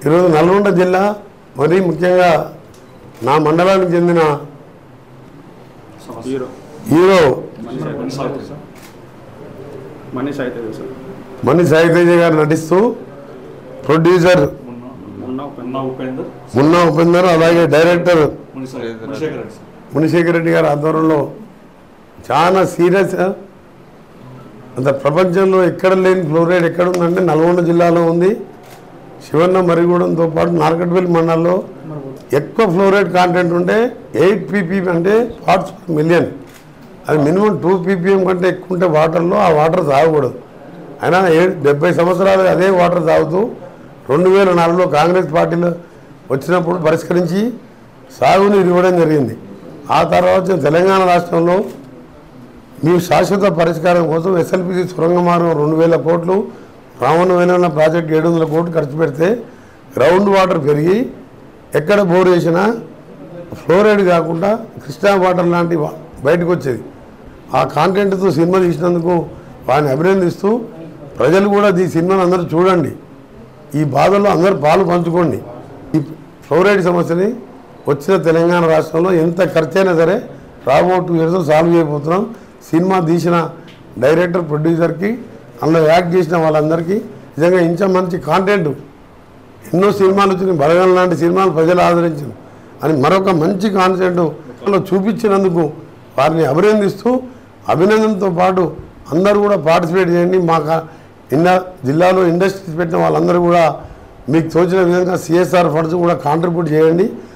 ఈరోజు నల్గొండ జిల్లా మరీ ముఖ్యంగా నా మండలానికి చెందిన హీరో హీరో మనీష్ అయితే సార్ మనీష్ అయితే సార్ మణి సాయితేజ గారు నటిస్తూ ప్రొడ్యూసర్ ఉన్న ఉన్నా ఉపేందర్ మున్నా ఉపేందర్ అలాగే డైరెక్టర్ మునిశేఖర్ మునిశేఖర్ రెడ్డి సార్ మునిశేఖర్ రెడ్డి గారి ఆధ్వర్యంలో చాలా సీరియస్ అంత ప్రపంచంలో ఎక్కడ లేని ఫ్లోరైడ్ ఎక్కడ ఉందంటే నల్గొండ జిల్లాలో ఉంది శివన్న మరిగూడెంతో పాటు నార్కట్పల్లి మండలంలో ఎక్కువ ఫ్లోరైడ్ కాంటెంట్ ఉంటే ఎయిట్ పీపీఎం అంటే పార్ట్స్ పర్ మిలియన్ అది మినిమం టూ పీపీఎం కంటే ఎక్కువ ఉంటే వాటర్లో ఆ వాటర్ తాగకూడదు అయినా ఏ డెబ్బై సంవత్సరాలు అదే వాటర్ తాగుతూ రెండు వేల నాలుగులో కాంగ్రెస్ పార్టీలో వచ్చినప్పుడు పరిష్కరించి సాగునీరు ఇవ్వడం జరిగింది ఆ తర్వాత వచ్చిన తెలంగాణ రాష్ట్రంలో మీ శాశ్వత పరిష్కారం కోసం ఎస్ఎల్పిసి సొరంగ మార్గం రెండు వేల కోట్లు రావణ వేలన్న ప్రాజెక్ట్ ఏడు వందల కోట్లు ఖర్చు పెడితే గ్రౌండ్ వాటర్ పెరిగి ఎక్కడ బోర్ వేసినా ఫ్లోరైడ్ కాకుండా కృష్ణా వాటర్ లాంటి వా- బయటకు వచ్చేది ఆ కాంటెంట్తో సినిమా తీసినందుకు వారిని అభినందిస్తూ ప్రజలు కూడా ఈ సినిమాను అందరూ చూడండి ఈ బాధల్లో అందరూ పాలు పంచుకోండి ఈ ఫ్లోరైడ్ సమస్యని వచ్చిన తెలంగాణ రాష్ట్రంలో ఎంత ఖర్చైనా సరే రాబో టూ ఇయర్స్ సాల్వ్ చేయబోతున్నాం సినిమా తీసిన డైరెక్టర్ ప్రొడ్యూసర్కి అందులో యాక్ట్ చేసిన వాళ్ళందరికీ నిజంగా ఇంత మంచి కాంటెంట్ ఎన్నో సినిమాలు వచ్చినాయి బలగం లాంటి సినిమాలు ప్రజలు ఆదరించింది అని మరొక మంచి కాన్సెప్ట్ అందులో చూపించినందుకు వారిని అభినందిస్తూ అభినందనతో పాటు అందరూ కూడా పార్టిసిపేట్ చేయండి మా కా- నిన్న జిల్లాలో ఇండస్ట్రీస్ పెట్టిన వాళ్ళందరూ కూడా మీకు తోచిన విధంగా సిఎస్ఆర్ ఫండ్స్ కూడా కాంట్రిబ్యూట్ చేయండి